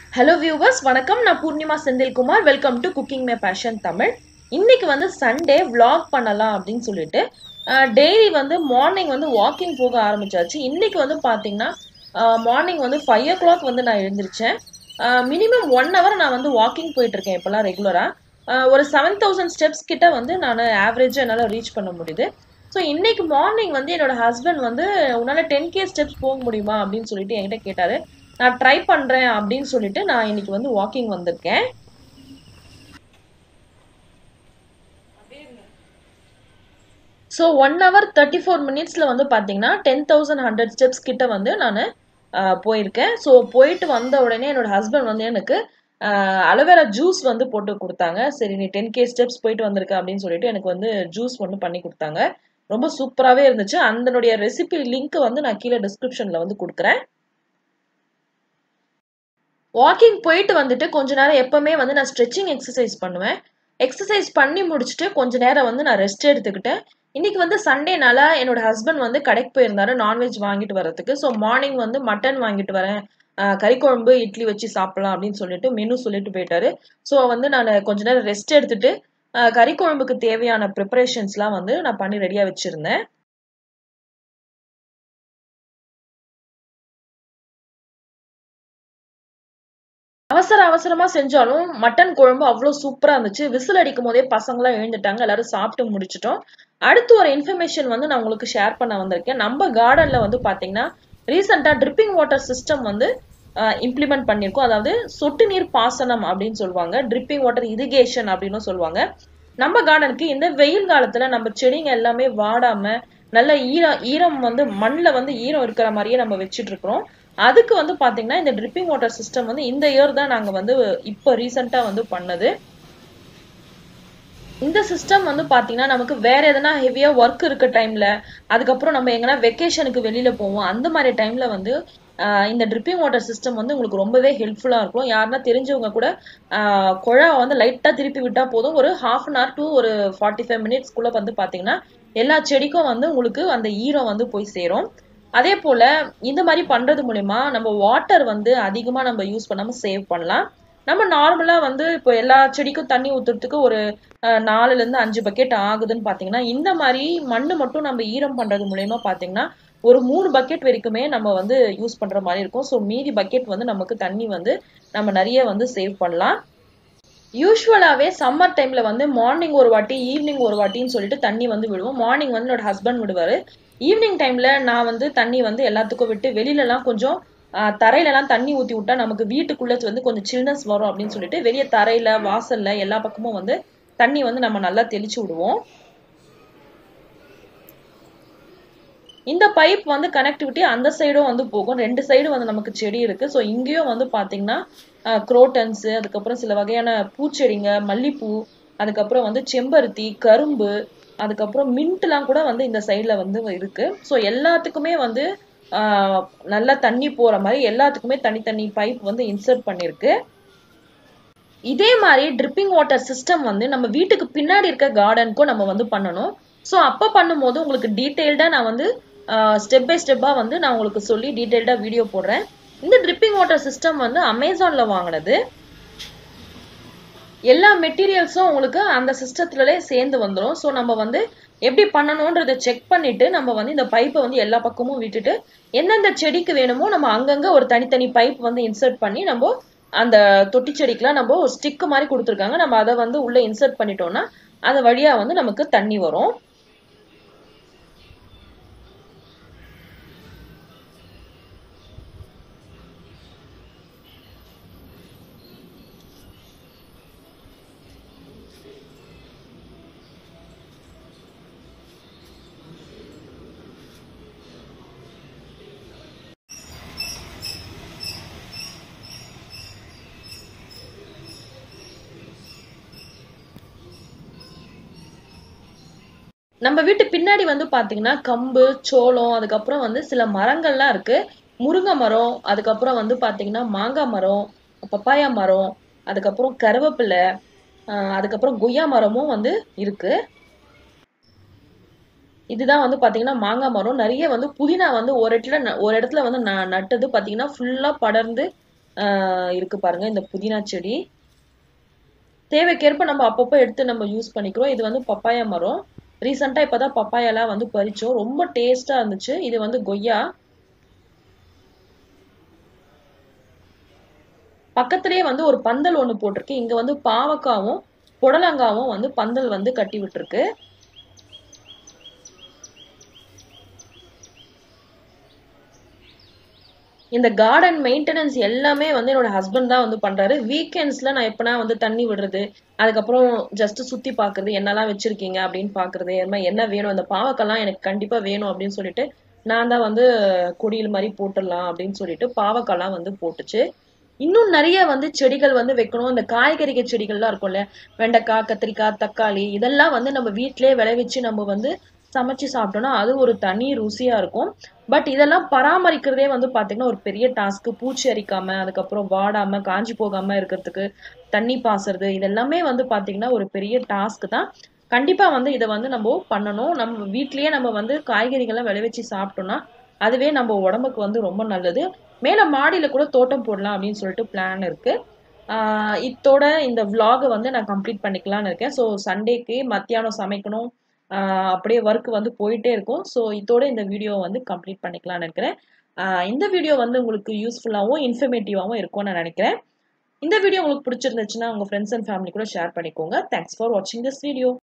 hello viewers வணக்கம் நான் Poornima Senthilkumar welcome to cooking my passion Tamil இன்னைக்கு வந்து சண்டே vlog பண்ணலாம் அப்படின்னு சொல்லிட்டு டெய்லி வந்து மார்னிங் வந்து வாக்கிங் போக ஆரம்பிச்சாச்சு இன்னைக்கு வந்து பார்த்தீங்கன்னா மார்னிங் வந்து ஃபைவ் ஓ கிளாக் வந்து நான் எழுந்திரிச்சேன் மினிமம் ஒன் ஹவர் நான் வந்து வாக்கிங் போயிட்டு இருக்கேன் இப்போலாம் ரெகுலராக ஒரு செவன் தௌசண்ட் ஸ்டெப்ஸ் கிட்ட வந்து நான் ஆவரேஜாக என்னால் ரீச் பண்ண முடியுது ஸோ இன்னைக்கு மார்னிங் வந்து என்னோட ஹஸ்பண்ட் வந்து உன்னால டென் கே ஸ்டெப்ஸ் போக முடியுமா அப்படின்னு சொல்லிட்டு என்கிட்ட கேட்டாரு நான் ட்ரை பண்றேன் அப்படின்னு சொல்லிட்டு நான் இன்னைக்கு வந்து வாக்கிங் வந்திருக்கேன் so one hour thirty four மினிட்ஸில் வந்து பார்த்தீங்கன்னா டென் தௌசண்ட் ஹண்ட்ரட் ஸ்டெப்ஸ் கிட்ட வந்து நான் போயிருக்கேன் ஸோ போயிட்டு வந்த உடனே என்னோட ஹஸ்பண்ட் வந்து எனக்கு அலோவேரா ஜூஸ் வந்து போட்டு கொடுத்தாங்க சரி நீ டென் கே ஸ்டெப்ஸ் போயிட்டு வந்திருக்க அப்படின்னு சொல்லிட்டு எனக்கு வந்து ஜூஸ் ஒன்று பண்ணி கொடுத்தாங்க ரொம்ப சூப்பராகவே இருந்துச்சு அதனுடைய ரெசிபி லிங்க் வந்து நான் கீழே டிஸ்கிரிப்ஷனில் வந்து கொடுக்குறேன் வாக்கிங் போயிட்டு வந்துட்டு கொஞ்ச நேரம் எப்பவுமே வந்து நான் ஸ்ட்ரெச்சிங் எக்ஸசைஸ் பண்ணுவேன் எக்ஸசைஸ் பண்ணி முடிச்சுட்டு கொஞ்ச நேரம் வந்து நான் ரெஸ்ட் எடுத்துக்கிட்டேன் இன்னைக்கு வந்து சண்டேனால என்னோட ஹஸ்பண்ட் வந்து கடைக்கு போயிருந்தாரு நான்வெஜ் வாங்கிட்டு வரதுக்கு ஸோ மார்னிங் வந்து மட்டன் வாங்கிட்டு வரேன் கறி குழம்பு இட்லி வச்சு சாப்பிடலாம் அப்படின்னு சொல்லிட்டு மெனு சொல்லிட்டு போயிட்டாரு ஸோ வந்து நான் கொஞ்ச நேரம் ரெஸ்ட் எடுத்துட்டு கறி குழம்புக்கு தேவையான ப்ரிப்பரேஷன்ஸ்லாம் வந்து நான் பண்ணி ரெடியாக வச்சுருந்தேன் அவசர அவசரமா செஞ்சாலும் மட்டன் குழம்பு அவ்வளோ சூப்பரா இருந்துச்சு விசில் அடிக்கும் போதே பசங்களாம் எழுந்துட்டாங்க எல்லாரும் சாப்பிட்டு முடிச்சிட்டோம் அடுத்து ஒரு இன்ஃபர்மேஷன் வந்து நான் உங்களுக்கு ஷேர் பண்ண வந்திருக்கேன் நம்ம கார்டன்ல வந்து பாத்தீங்கன்னா ரீசெண்டா ட்ரிப்பிங் வாட்டர் சிஸ்டம் வந்து இம்ப்ளிமெண்ட் பண்ணியிருக்கோம் அதாவது சொட்டு நீர் பாசனம் அப்படின்னு சொல்லுவாங்க ட்ரிப்பிங் வாட்டர் இரிகேஷன் அப்படின்னு சொல்லுவாங்க நம்ம கார்டனுக்கு இந்த வெயில் காலத்துல நம்ம செடிங்க எல்லாமே வாடாம நல்ல ஈரம் ஈரம் வந்து மண்ணில் வந்து ஈரம் இருக்கிற மாதிரியே நம்ம வச்சுட்டு இருக்கிறோம் அதுக்கு வந்து பாத்தீங்கன்னா இந்த ட்ரிப்பிங் வாட்டர் சிஸ்டம் வந்து இந்த இயர் தான் நாங்க வந்து இப்போ ரீசெண்டா வந்து பண்ணது இந்த சிஸ்டம் வந்து பாத்தீங்கன்னா நமக்கு வேற எதனா ஹெவியா ஒர்க் இருக்க டைம்ல அதுக்கப்புறம் நம்ம எங்கன்னா வெக்கேஷனுக்கு வெளியில போவோம் அந்த மாதிரி டைம்ல வந்து இந்த ட்ரிப்பிங் வாட்டர் சிஸ்டம் வந்து உங்களுக்கு ரொம்பவே ஹெல்ப்ஃபுல்லா இருக்கும் யாருன்னா தெரிஞ்சவங்க கூட குழா வந்து லைட்டா திருப்பி விட்டா போதும் ஒரு ஹாஃப் அன் ஹவர் டு ஒரு ஃபார்ட்டி ஃபைவ் மினிட்ஸ்க்குள்ள வந்து பாத்தீங்கன்னா எல்லா செடிக்கும் வந்து உங்களுக்கு அந்த ஈரம் வந்து போய் சேரும் அதே போல இந்த மாதிரி பண்றது மூலியமா நம்ம வாட்டர் வந்து அதிகமா நம்ம யூஸ் பண்ணாம சேவ் பண்ணலாம் நம்ம நார்மலா வந்து இப்போ எல்லா செடிக்கும் தண்ணி ஊத்துறதுக்கு ஒரு நாலுல இருந்து அஞ்சு பக்கெட் ஆகுதுன்னு பாத்தீங்கன்னா இந்த மாதிரி மண்ணு மட்டும் நம்ம ஈரம் பண்றது மூலியமா பாத்தீங்கன்னா ஒரு மூணு பக்கெட் வரைக்குமே நம்ம வந்து யூஸ் பண்ற மாதிரி இருக்கும் ஸோ மீதி பக்கெட் வந்து நமக்கு தண்ணி வந்து நம்ம நிறைய வந்து சேவ் பண்ணலாம் யூஸ்வலாகவே சம்மர் டைம்ல வந்து மார்னிங் ஒரு வாட்டி ஈவினிங் ஒரு வாட்டின்னு சொல்லிட்டு தண்ணி வந்து விடுவோம் மார்னிங் வந்து என்னோட ஹஸ்பண்ட் விடுவாரு ஈவினிங் டைம்ல நான் வந்து தண்ணி வந்து எல்லாத்துக்கும் விட்டு வெளியிலலாம் கொஞ்சம் தரையிலலாம் தண்ணி ஊற்றி விட்டா நமக்கு வீட்டுக்குள்ள வந்து கொஞ்சம் சில்னஸ் வரும் அப்படின்னு சொல்லிட்டு வெளியே தரையில வாசல்ல எல்லா பக்கமும் வந்து தண்ணி வந்து நம்ம நல்லா தெளிச்சு விடுவோம் இந்த பைப் வந்து கனெக்டிவிட்டி அந்த சைடும் வந்து போகும் ரெண்டு சைடும் வந்து நமக்கு செடி இருக்கு ஸோ இங்கேயும் வந்து பாத்தீங்கன்னா குரோட்டன்ஸ் அதுக்கப்புறம் சில வகையான பூச்செடிங்க மல்லிப்பூ அதுக்கப்புறம் வந்து செம்பருத்தி கரும்பு அதுக்கப்புறம் மின்ட்லாம் கூட வந்து இந்த சைட்ல வந்து இருக்கு ஸோ எல்லாத்துக்குமே வந்து நல்லா தண்ணி போற மாதிரி எல்லாத்துக்குமே தனித்தனி பைப் வந்து இன்சர்ட் பண்ணிருக்கு இதே மாதிரி ட்ரிப்பிங் வாட்டர் சிஸ்டம் வந்து நம்ம வீட்டுக்கு பின்னாடி இருக்க கார்டனுக்கும் நம்ம வந்து பண்ணணும் ஸோ அப்போ பண்ணும்போது உங்களுக்கு டீட்டெயில்டா நான் வந்து ஸ்டெப் பை ஸ்டெப்பா வந்து நான் உங்களுக்கு சொல்லி டீட்டெயில்டா வீடியோ போடுறேன் இந்த ட்ரிப்பிங் வாட்டர் சிஸ்டம் வந்து அமேசான்ல வாங்கினது எல்லா மெட்டீரியல்ஸும் உங்களுக்கு அந்த சிஸ்டத்துலயே சேர்ந்து வந்துடும் ஸோ நம்ம வந்து எப்படி பண்ணணுன்றதை செக் பண்ணிட்டு நம்ம வந்து இந்த பைப்பை வந்து எல்லா பக்கமும் விட்டுட்டு எந்தெந்த செடிக்கு வேணுமோ நம்ம அங்கங்க ஒரு தனித்தனி பைப் வந்து இன்சர்ட் பண்ணி நம்ம அந்த தொட்டி செடிக்கெல்லாம் நம்ம ஒரு ஸ்டிக்கு மாதிரி கொடுத்துருக்காங்க நம்ம அதை வந்து உள்ள இன்சர்ட் பண்ணிட்டோம்னா அது வழியா வந்து நமக்கு தண்ணி வரும் நம்ம வீட்டு பின்னாடி வந்து பாத்தீங்கன்னா கம்பு சோளம் அதுக்கப்புறம் வந்து சில மரங்கள்லாம் இருக்கு முருங்கை மரம் அதுக்கப்புறம் வந்து பாத்தீங்கன்னா மாங்காய் மரம் பப்பாயா மரம் அதுக்கப்புறம் கருவேப்பிலை அதுக்கப்புறம் கொய்யா மரமும் வந்து இருக்கு இதுதான் வந்து பாத்தீங்கன்னா மாங்காய் மரம் நிறைய வந்து புதினா வந்து ஒரு இடத்துல ந- ஒரு இடத்துல வந்து ந- நட்டது பாத்தீங்கன்னா ஃபுல்லா படர்ந்து ஆஹ் இருக்கு பாருங்க இந்த புதினா செடி தேவைக்கேற்ப நம்ம அப்பப்போ எடுத்து நம்ம யூஸ் பண்ணிக்கிறோம் இது வந்து பப்பாயா மரம் ரீசெண்டா இப்பதான் பப்பாயாலாம் வந்து பறிச்சோம் ரொம்ப டேஸ்டா இருந்துச்சு இது வந்து கொய்யா பக்கத்திலேயே வந்து ஒரு பந்தல் ஒண்ணு போட்டிருக்கு இங்க வந்து பாவக்காவும் புடலங்காவும் வந்து பந்தல் வந்து கட்டி விட்டுருக்கு இந்த கார்டன் மெயின்டெனன்ஸ் எல்லாமே வந்து என்னோட ஹஸ்பண்ட் தான் வந்து பண்றாரு வீக்கெண்ட்ஸ்ல நான் எப்பனா வந்து தண்ணி விடுறது அதுக்கப்புறம் ஜஸ்ட் சுத்தி பாக்குறது என்னெல்லாம் வச்சிருக்கீங்க அப்படின்னு பாக்குறது அது மாதிரி என்ன வேணும் இந்த பாவக்கெல்லாம் எனக்கு கண்டிப்பா வேணும் அப்படின்னு சொல்லிட்டு நான் தான் வந்து கொடியில் மாதிரி போட்டுடலாம் அப்படின்னு சொல்லிட்டு பாவக்காய்லாம் வந்து போட்டுச்சு இன்னும் நிறைய வந்து செடிகள் வந்து வைக்கணும் இந்த காய்கறிகள் செடிகள்லாம் இருக்கும்ல வெண்டைக்காய் கத்திரிக்காய் தக்காளி இதெல்லாம் வந்து நம்ம வீட்டிலேயே விளைவிச்சு நம்ம வந்து சமைச்சு சாப்பிட்டோம்னா அது ஒரு தனி ருசியா இருக்கும் பட் இதெல்லாம் பராமரிக்கிறதே வந்து பாத்தீங்கன்னா ஒரு பெரிய டாஸ்க் பூச்சி அரிக்காம அதுக்கப்புறம் வாடாம காஞ்சி போகாம இருக்கிறதுக்கு தண்ணி பாசுறது இதெல்லாமே வந்து பாத்தீங்கன்னா ஒரு பெரிய டாஸ்க் தான் கண்டிப்பா வந்து இதை வந்து நம்ம பண்ணணும் நம்ம வீட்லயே நம்ம வந்து காய்கறிகள்லாம் விளைவிச்சு சாப்பிட்டோம்னா அதுவே நம்ம உடம்புக்கு வந்து ரொம்ப நல்லது மேல மாடியில கூட தோட்டம் போடலாம் அப்படின்னு சொல்லிட்டு பிளான் இருக்கு ஆஹ் இத்தோட இந்த vlog வந்து நான் கம்ப்ளீட் பண்ணிக்கலாம்னு இருக்கேன் ஸோ சண்டேக்கு மத்தியானம் சமைக்கணும் ஆஹ் அப்படியே ஒர்க் வந்து போயிட்டே இருக்கும் ஸோ இதோட இந்த வீடியோ வந்து கம்ப்ளீட் பண்ணிக்கலாம்னு இருக்கிறேன் ஆஹ் இந்த வீடியோ வந்து உங்களுக்கு யூஸ்ஃபுல்லாகவும் இன்ஃபர்மேட்டிவாகவும் இருக்கும்னு நான் நினைக்கிறேன் இந்த வீடியோ உங்களுக்கு பிடிச்சிருந்துச்சுன்னா உங்க ஃப்ரெண்ட்ஸ் அண்ட் ஃபேமிலி கூட ஷேர் பண்ணிக்கோங்க தேங்க்ஸ் ஃபார் வாட்சிங் திஸ் வீடியோ